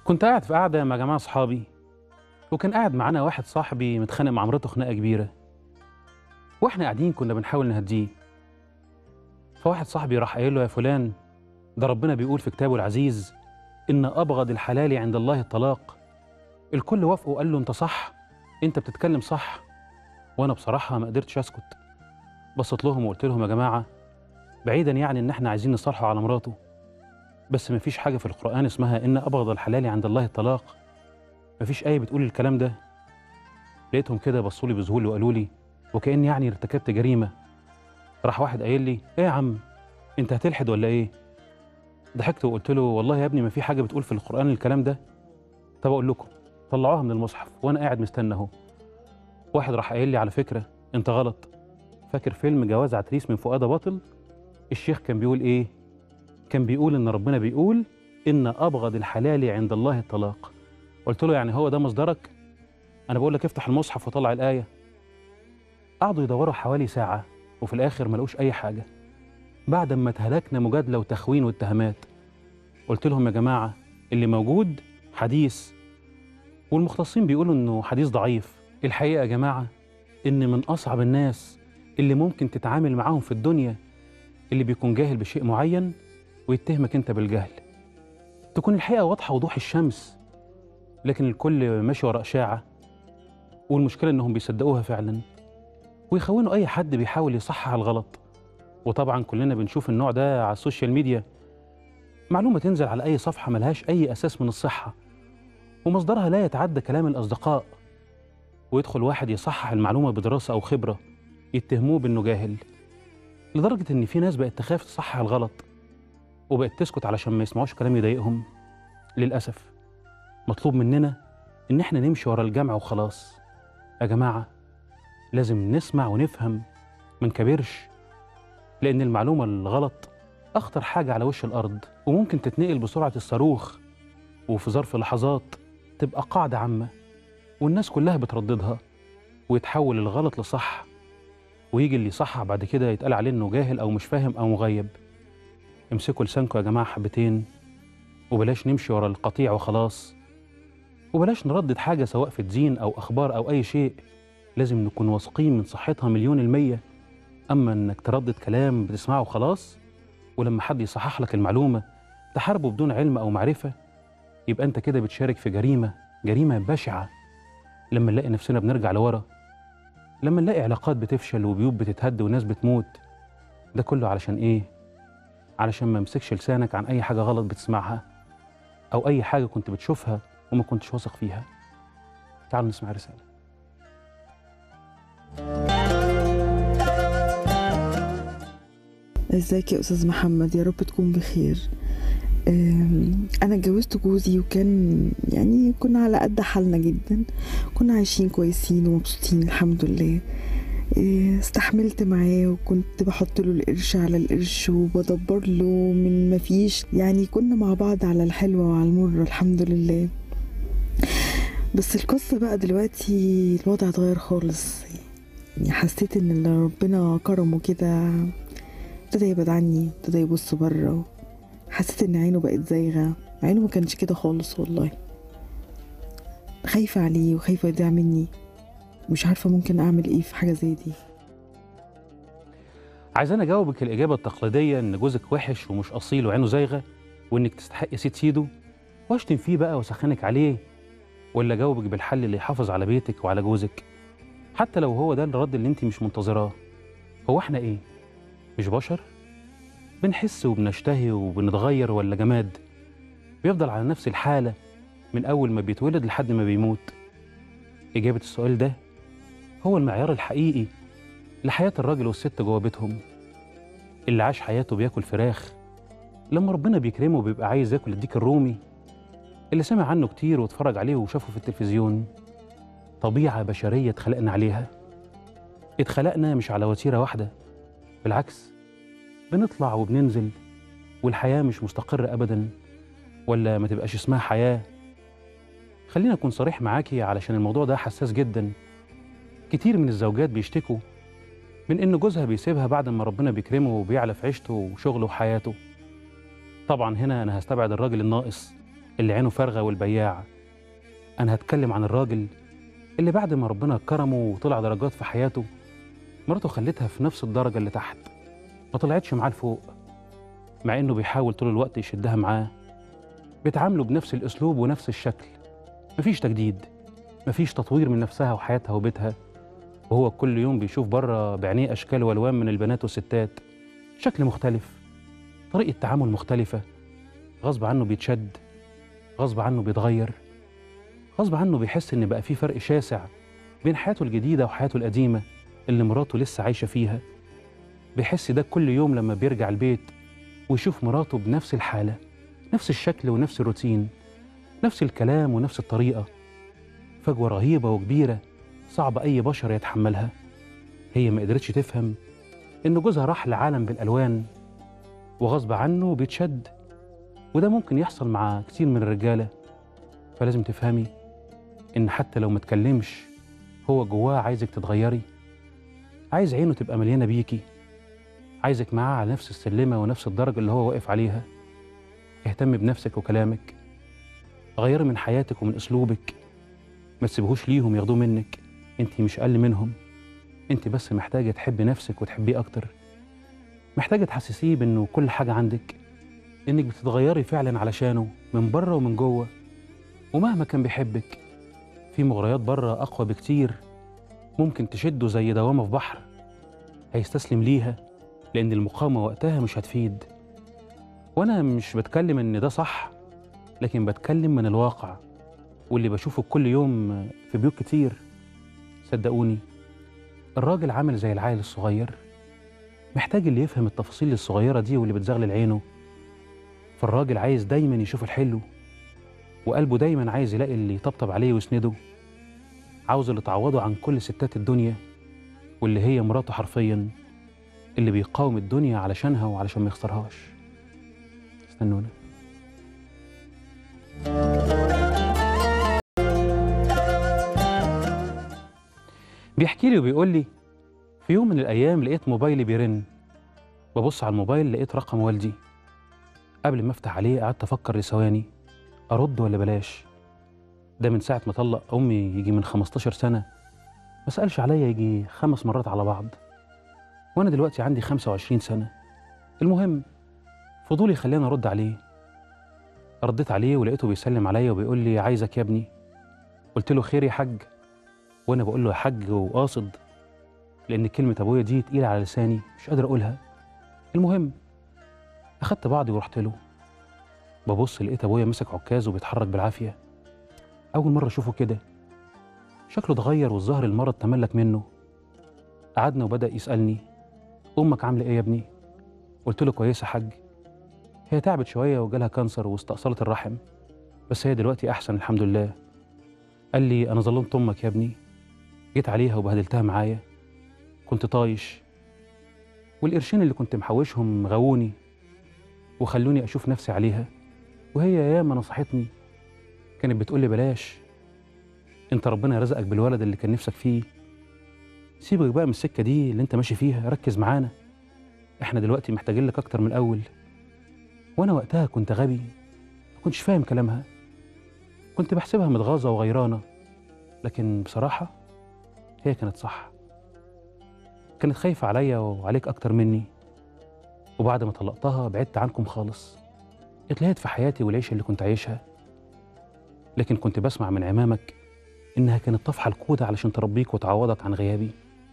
كنت قاعد في قعدة مع جماعة صحابي وكان قاعد معانا واحد صاحبي متخانق مع مراته خناقة كبيرة واحنا قاعدين كنا بنحاول نهديه فواحد صاحبي راح قايل له يا فلان ده ربنا بيقول في كتابه العزيز إن أبغض الحلال عند الله الطلاق الكل وافقوا وقال له أنت صح أنت بتتكلم صح وأنا بصراحة ما قدرتش أسكت بصيت لهم وقلت لهم يا جماعة بعيدا يعني إن إحنا عايزين نصالحه على مراته بس مفيش حاجة في القرآن اسمها إن أبغض الحلال عند الله الطلاق مفيش آية بتقول الكلام ده لقيتهم كده بصوا لي بذهول وقالوا لي وكأن يعني ارتكبت جريمة راح واحد قايل لي إيه يا عم أنت هتلحد ولا إيه؟ ضحكت وقلت له والله يا ابني ما في حاجة بتقول في القرآن الكلام ده طب أقول لكم طلعوها من المصحف وأنا قاعد مستنى أهو واحد راح قايل لي على فكرة أنت غلط فاكر فيلم جواز عتريس من فؤاد باطل الشيخ كان بيقول إيه؟ كان بيقول إن ربنا بيقول إن أبغض الحلال عند الله الطلاق قلت له يعني هو ده مصدرك؟ أنا بقول لك افتح المصحف وطلع الآية قعدوا يدوروا حوالي ساعة وفي الآخر ما لقوش أي حاجة بعد ما اتهلكنا مجادلة وتخوين واتهامات قلت لهم يا جماعة اللي موجود حديث والمختصين بيقولوا إنه حديث ضعيف الحقيقة يا جماعة إن من أصعب الناس اللي ممكن تتعامل معاهم في الدنيا اللي بيكون جاهل بشيء معين ويتهمك أنت بالجهل تكون الحقيقة واضحة وضوح الشمس لكن الكل ماشي ورا إشاعة والمشكلة إنهم بيصدقوها فعلا ويخونوا أي حد بيحاول يصحح الغلط وطبعا كلنا بنشوف النوع ده على السوشيال ميديا معلومة تنزل على أي صفحة ملهاش أي أساس من الصحة ومصدرها لا يتعدى كلام الأصدقاء ويدخل واحد يصحح المعلومة بدراسة أو خبرة يتهموه بأنه جاهل لدرجة إن في ناس بقت تخاف تصحح الغلط وبقت تسكت علشان ما يسمعوش كلام يضايقهم للأسف مطلوب مننا إن إحنا نمشي ورا الجمع وخلاص يا جماعة لازم نسمع ونفهم ما نكبرش لأن المعلومة الغلط أخطر حاجة على وش الأرض وممكن تتنقل بسرعة الصاروخ وفي ظرف لحظات تبقى قاعدة عامة والناس كلها بترددها ويتحول الغلط لصح ويجي اللي صح بعد كده يتقال عليه إنه جاهل أو مش فاهم أو مغيب امسكوا لسانكم يا جماعة حبتين وبلاش نمشي ورا القطيع وخلاص وبلاش نردد حاجة سواء في دين أو أخبار أو أي شيء لازم نكون واثقين من صحتها مليون المية أما إنك تردد كلام بتسمعه وخلاص ولما حد يصحح لك المعلومة تحاربه بدون علم أو معرفة يبقى أنت كده بتشارك في جريمة جريمة بشعة لما نلاقي نفسنا بنرجع لورا لما نلاقي علاقات بتفشل وبيوت بتتهد وناس بتموت ده كله علشان إيه؟ علشان ما امسكش لسانك عن أي حاجة غلط بتسمعها أو أي حاجة كنت بتشوفها وما كنتش واثق فيها تعالوا نسمع رسالة ازيك يا استاذ محمد يا رب تكون بخير أم، انا اتجوزت جوزي وكان يعني كنا على قد حالنا جدا كنا عايشين كويسين ومبسوطين الحمد لله إيه، استحملت معاه وكنت بحط له القرش على القرش وبدبر له من ما فيش يعني كنا مع بعض على الحلوة وعلى المرة الحمد لله بس القصة بقى دلوقتي الوضع اتغير خالص يعني حسيت ان اللي ربنا كرمه كده ابتدى يبعد عني ابتدى يبص بره حسيت ان عينه بقت زايغه عينه ما كانش كده خالص والله خايفه عليه وخايفه يضيع مني مش عارفه ممكن اعمل ايه في حاجه زي دي عايزين اجاوبك الاجابه التقليديه ان جوزك وحش ومش اصيل وعينه زايغه وانك تستحقي سيد سيده واشتم فيه بقى واسخنك عليه ولا اجاوبك بالحل اللي يحافظ على بيتك وعلى جوزك حتى لو هو ده الرد اللي انت مش منتظراه هو احنا ايه مش بشر بنحس وبنشتهي وبنتغير ولا جماد بيفضل على نفس الحاله من اول ما بيتولد لحد ما بيموت اجابه السؤال ده هو المعيار الحقيقي لحياة الراجل والست جوه بيتهم اللي عاش حياته بياكل فراخ لما ربنا بيكرمه بيبقى عايز ياكل الديك الرومي اللي سمع عنه كتير واتفرج عليه وشافه في التلفزيون طبيعة بشرية اتخلقنا عليها اتخلقنا مش على وتيرة واحدة بالعكس بنطلع وبننزل والحياة مش مستقرة أبدا ولا ما تبقاش اسمها حياة خلينا أكون صريح معاكي علشان الموضوع ده حساس جدا كتير من الزوجات بيشتكوا من إن جوزها بيسيبها بعد ما ربنا بيكرمه وبيعلى في عيشته وشغله وحياته طبعا هنا أنا هستبعد الراجل الناقص اللي عينه فارغة والبياع أنا هتكلم عن الراجل اللي بعد ما ربنا كرمه وطلع درجات في حياته مراته خلتها في نفس الدرجة اللي تحت ما طلعتش معاه لفوق مع إنه بيحاول طول الوقت يشدها معاه بيتعاملوا بنفس الأسلوب ونفس الشكل مفيش تجديد مفيش تطوير من نفسها وحياتها وبيتها وهو كل يوم بيشوف بره بعينيه أشكال وألوان من البنات والستات شكل مختلف طريقة تعامل مختلفة غصب عنه بيتشد غصب عنه بيتغير غصب عنه بيحس إن بقى في فرق شاسع بين حياته الجديدة وحياته القديمة اللي مراته لسه عايشة فيها بيحس ده كل يوم لما بيرجع البيت ويشوف مراته بنفس الحالة نفس الشكل ونفس الروتين نفس الكلام ونفس الطريقة فجوة رهيبة وكبيرة صعب أي بشر يتحملها هي ما قدرتش تفهم إن جوزها راح لعالم بالألوان وغصب عنه بيتشد وده ممكن يحصل مع كتير من الرجالة فلازم تفهمي إن حتى لو ما تكلمش هو جواه عايزك تتغيري عايز عينه تبقى مليانة بيكي عايزك معاه على نفس السلمة ونفس الدرجة اللي هو واقف عليها اهتم بنفسك وكلامك غيري من حياتك ومن أسلوبك ما تسيبهوش ليهم ياخدوه منك انت مش أقل منهم انت بس محتاجة تحبي نفسك وتحبيه أكتر محتاجة تحسسيه بأنه كل حاجة عندك إنك بتتغيري فعلا علشانه من بره ومن جوه ومهما كان بيحبك في مغريات بره أقوى بكتير ممكن تشده زي دوامة في بحر هيستسلم ليها لأن المقاومة وقتها مش هتفيد وأنا مش بتكلم إن ده صح لكن بتكلم من الواقع واللي بشوفه كل يوم في بيوت كتير صدقوني الراجل عامل زي العيل الصغير محتاج اللي يفهم التفاصيل الصغيرة دي واللي بتزغلل عينه فالراجل عايز دايما يشوف الحلو وقلبه دايما عايز يلاقي اللي يطبطب عليه ويسنده عاوز اللي تعوضه عن كل ستات الدنيا واللي هي مراته حرفيا اللي بيقاوم الدنيا علشانها وعلشان ما يخسرهاش استنونا بيحكي لي وبيقول لي في يوم من الأيام لقيت موبايلي بيرن ببص على الموبايل لقيت رقم والدي قبل ما أفتح عليه قعدت أفكر لثواني أرد ولا بلاش ده من ساعة ما طلق أمي يجي من 15 سنة ما سألش عليا يجي خمس مرات على بعض وأنا دلوقتي عندي 25 سنة المهم فضولي خلاني أرد عليه رديت عليه ولقيته بيسلم عليا وبيقول لي عايزك يا ابني قلت له خير يا حاج وانا بقول له يا حاج وقاصد لان كلمه ابويا دي تقيله على لساني مش قادر اقولها المهم اخدت بعضي ورحت له ببص لقيت ابويا مسك عكاز وبيتحرك بالعافيه اول مره اشوفه كده شكله اتغير والظهر المرض تملك منه قعدنا وبدا يسالني امك عامله ايه يا ابني قلت له كويسه يا حاج هي تعبت شويه وجالها كانسر واستأصلت الرحم بس هي دلوقتي احسن الحمد لله قال لي انا ظلمت امك يا ابني جيت عليها وبهدلتها معايا كنت طايش والقرشين اللي كنت محوشهم غووني وخلوني اشوف نفسي عليها وهي ياما نصحتني كانت بتقول لي بلاش انت ربنا رزقك بالولد اللي كان نفسك فيه سيبك بقى من السكه دي اللي انت ماشي فيها ركز معانا احنا دلوقتي محتاجين لك اكتر من الاول وانا وقتها كنت غبي ما كنتش فاهم كلامها كنت بحسبها متغاظه وغيرانه لكن بصراحه هي كانت صح كانت خايفة عليا وعليك أكتر مني وبعد ما طلقتها بعدت عنكم خالص اتلهيت في حياتي والعيشة اللي كنت عايشها لكن كنت بسمع من عمامك إنها كانت طفحة الكودة علشان تربيك وتعوضك عن غيابي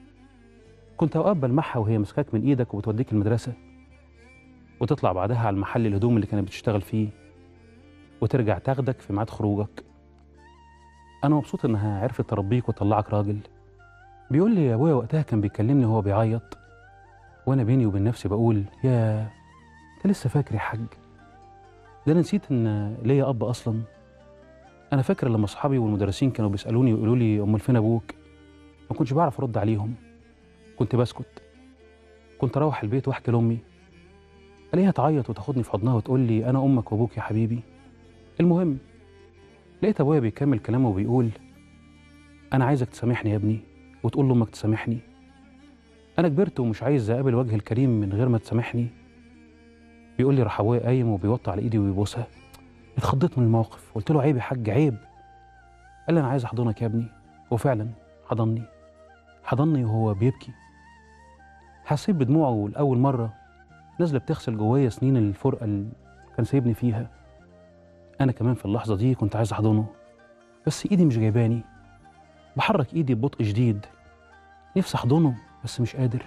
كنت أوقات بلمحها وهي مسكاك من إيدك وبتوديك المدرسة وتطلع بعدها على المحل الهدوم اللي كانت بتشتغل فيه وترجع تاخدك في ميعاد خروجك أنا مبسوط إنها عرفت تربيك وتطلعك راجل بيقول لي يا ابويا وقتها كان بيكلمني وهو بيعيط وانا بيني وبين نفسي بقول يا انت لسه فاكر يا حاج ده انا نسيت ان ليا اب اصلا انا فاكر لما اصحابي والمدرسين كانوا بيسالوني ويقولوا لي امال فين ابوك ما كنتش بعرف ارد عليهم كنت بسكت كنت اروح البيت واحكي لامي الاقيها تعيط وتاخدني في حضنها وتقول لي انا امك وابوك يا حبيبي المهم لقيت ابويا بيكمل كلامه وبيقول انا عايزك تسامحني يا ابني وتقول لامك تسامحني انا كبرت ومش عايز اقابل وجه الكريم من غير ما تسامحني بيقول لي راح ابويا قايم وبيوطي على ايدي ويبوسها اتخضيت من الموقف قلت له عيب يا حاج عيب قال لي انا عايز احضنك يا ابني وفعلا حضني حضني وهو بيبكي حسيت بدموعه لأول مرة نازلة بتغسل جوايا سنين الفرقة اللي كان سايبني فيها أنا كمان في اللحظة دي كنت عايز أحضنه بس إيدي مش جايباني بحرك إيدي ببطء شديد نفسي أحضنه بس مش قادر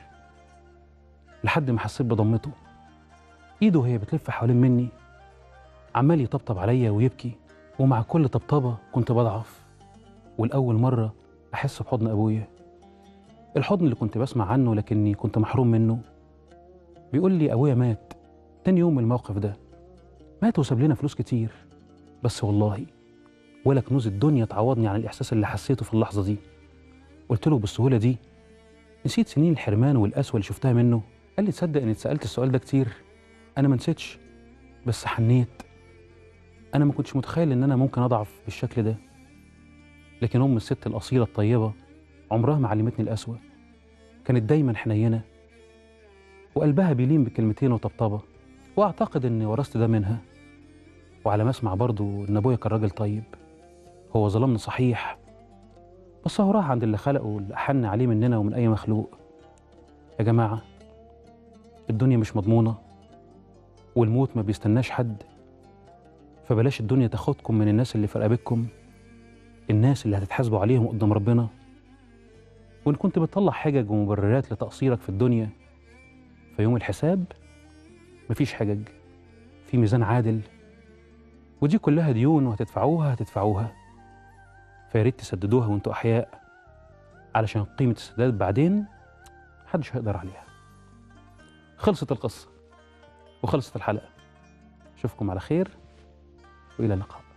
لحد ما حسيت بضمته إيده وهي بتلف حوالين مني عمال يطبطب عليا ويبكي ومع كل طبطبة كنت بضعف والأول مرة أحس بحضن أبويا الحضن اللي كنت بسمع عنه لكني كنت محروم منه بيقول لي أبويا مات تاني يوم من الموقف ده مات وساب لنا فلوس كتير بس والله ولا كنوز الدنيا تعوضني عن الإحساس اللي حسيته في اللحظة دي قلت له بالسهولة دي نسيت سنين الحرمان والقسوة اللي شفتها منه قال لي تصدق إني اتسألت السؤال ده كتير أنا ما نسيتش بس حنيت أنا ما كنتش متخيل إن أنا ممكن أضعف بالشكل ده لكن أم الست الأصيلة الطيبة عمرها ما علمتني القسوة كانت دايما حنينة وقلبها بيلين بكلمتين وطبطبة وأعتقد إني ورثت ده منها وعلى ما أسمع برضو إن أبويا كان راجل طيب هو ظلمني صحيح بس هو راح عند اللي خلقه واللي أحن عليه مننا ومن أي مخلوق يا جماعة الدنيا مش مضمونة والموت ما بيستناش حد فبلاش الدنيا تاخدكم من الناس اللي في رقبتكم الناس اللي هتتحاسبوا عليهم قدام ربنا وإن كنت بتطلع حجج ومبررات لتقصيرك في الدنيا في يوم الحساب مفيش حجج في ميزان عادل ودي كلها ديون وهتدفعوها هتدفعوها فيا ريت تسددوها وانتوا أحياء علشان قيمة السداد بعدين محدش هيقدر عليها خلصت القصة وخلصت الحلقة أشوفكم على خير وإلى اللقاء